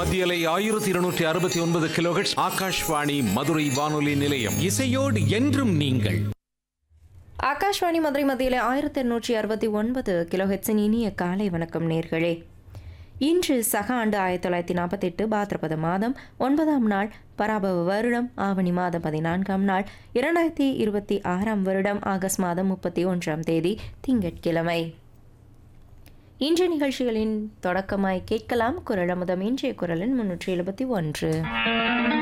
மத்தியலை ஆயிரத்தி இருநூற்றி அறுபத்தி ஒன்பது கிலோஹெட்ஸ் ஆகாஷ்வாணி மதுரை வானொலி நிலையம் இசையோடு என்றும் நீங்கள் ஆகாஷ்வாணி மதுரை மத்தியில் ஆயிரத்தி எண்ணூற்றி அறுபத்தி ஒன்பது கிலோஹெட்ஸின் இனிய காலை வணக்கம் நேர்களே இன்று சக ஆண்டு ஆயிரத்தி தொள்ளாயிரத்தி நாற்பத்தெட்டு பாத்ரபத மாதம் ஒன்பதாம் நாள் பராபவ வருடம் ஆவணி மாதம் பதினான்காம் நாள் இரண்டாயிரத்தி இருபத்தி ஆறாம் வருடம் ஆகஸ்ட் மாதம் முப்பத்தி ஒன்றாம் தேதி திங்கட்கிழமை இன்றைய நிகழ்ச்சிகளின் தொடக்கமாய் கேட்கலாம் குரல் அமுதம் இன்றைய குரலின் முன்னூற்றி எழுபத்தி ஒன்று